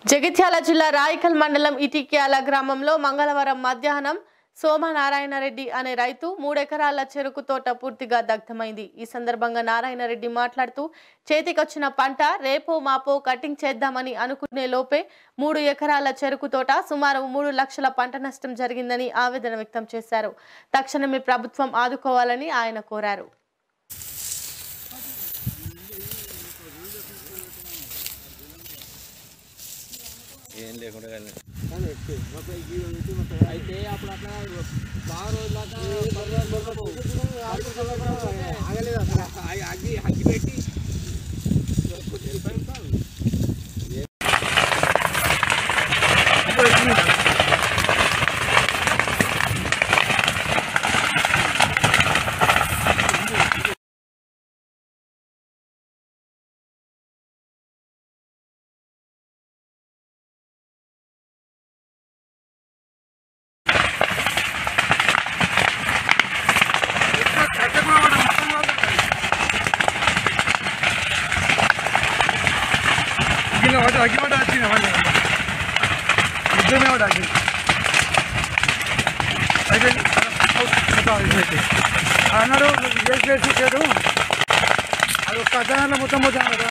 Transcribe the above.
జగిత్యాల జిల్లా రాయికల్ మండలం ఇటిక్యాల గ్రామంలో మంగళవారం మధ్యాహ్నం సోమనారాయణరెడ్డి అనే రైతు మూడెకరాల చెరుకు తోట పూర్తిగా దగ్ధమైంది ఈ సందర్భంగా నారాయణరెడ్డి మాట్లాడుతూ చేతికొచ్చిన పంట రేపో మాపో కటింగ్ చేద్దామని అనుకునే లోపే మూడు ఎకరాల చెరుకు తోట సుమారు మూడు లక్షల పంట నష్టం జరిగిందని ఆవేదన వ్యక్తం చేశారు తక్షణమే ప్రభుత్వం ఆదుకోవాలని ఆయన కోరారు ఏం లేకుండా కానీ అయితే అప్పుడు అట్లా బాగా రోజుల ఆగలేదు అసలు ఆ- అగ్గి అగ్గి పెట్టి అగ్గిలో పడ్డ అగ్గి పడ్డ వచ్చింది వాళ్ళు ఇద్దరమే పడ్డ అగ్గి అయిపోయింది మొత్తం అయిపోయింది అన్నాడు వేసి వేసి చేయడం అది ఒక్క అర్థంలో మొత్తం మొత్తం కదా